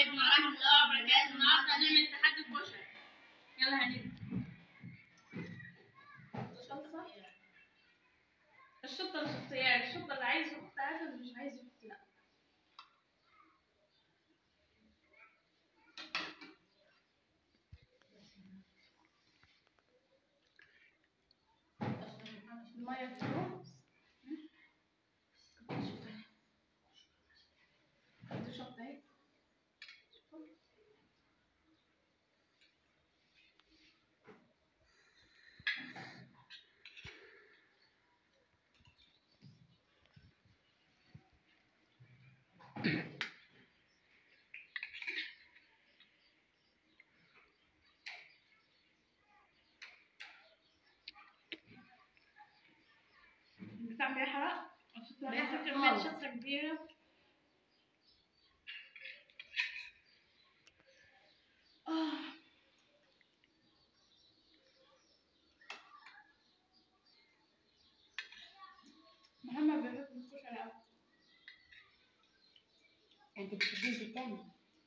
عليكم ورحمة الله وبركاته النهارده هنعمل تحدي الكشري يلا هنبدأ شطة الشطة الاختياري الشطة اللي عايز يحط عسل اللي مش عايز يحط لا المية تروح دي شطة اهي بتاع بيحرق بيحرق كمية خالص. شطة كبيرة آه. محمد بيحب الكشري أوي انت بتحبين في التاني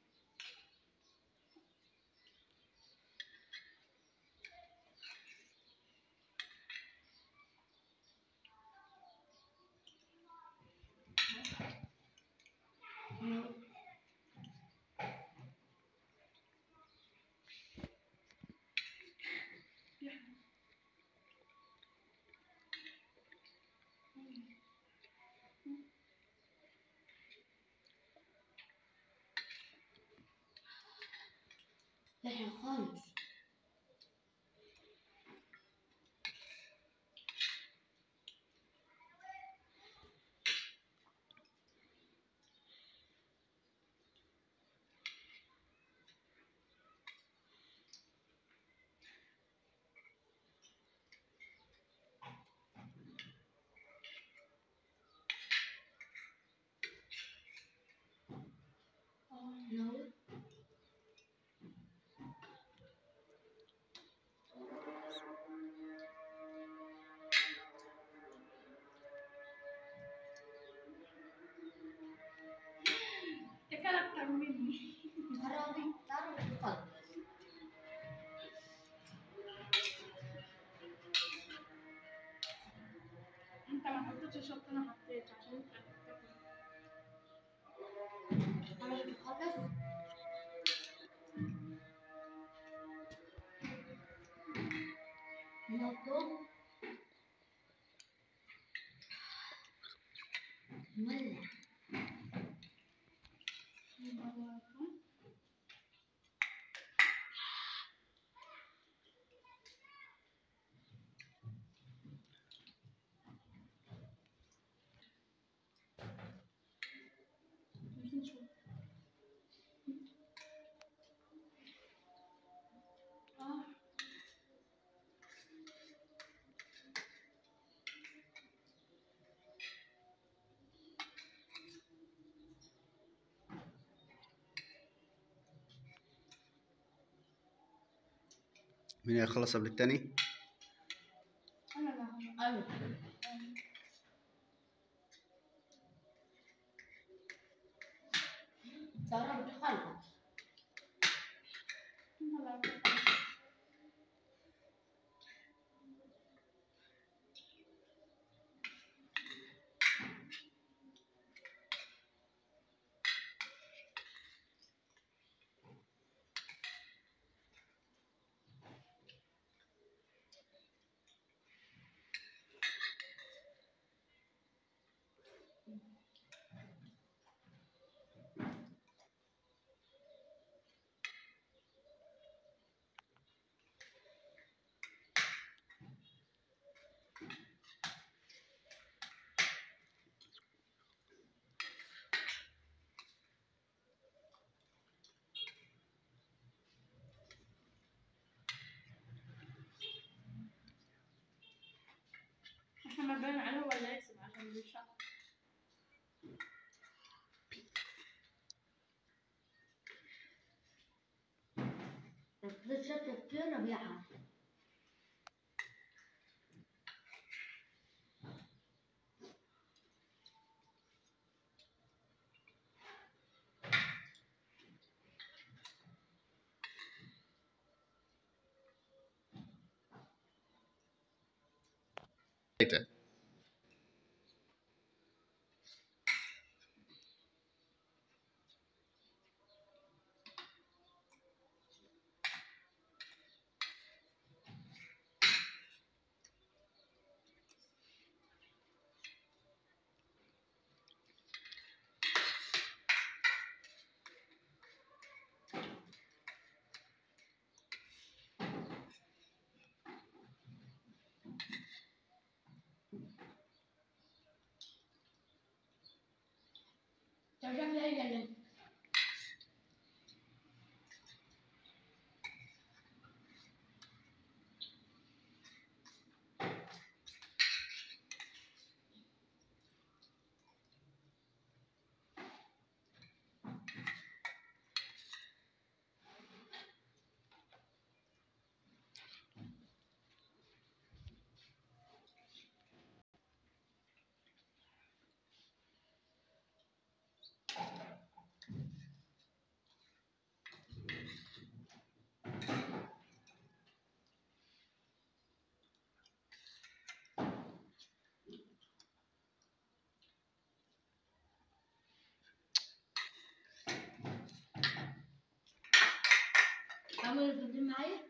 لحن خالص نو ده كان أكتر مني خرابي تعرف تفضل أنت ما حطيتش شطة أنا حطيت عشان أنت هتاكل. انا بتخلص نطلب مولع آه. مين هيخلص قبل التاني؟ أنا اللي هعمل. ايوه سارة بتخلص أنا اللي هعمل. محمد باين عليه ولا يكسب عشان بيشق الشطة كتير ربيعها Cháu chắc đây là lần عمل الفيديو معايا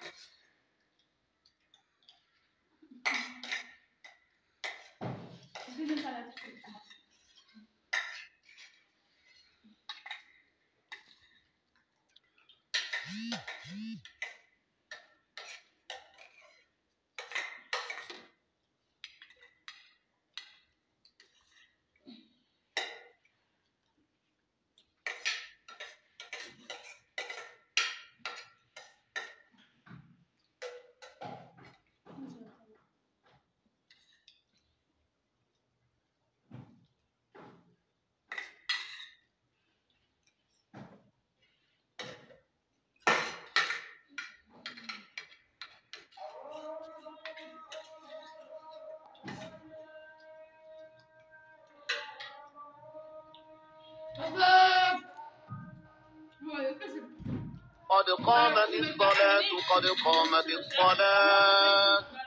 الفيديو خلاص هو يكسب قد قامت الصلاة قد قامت الصلاة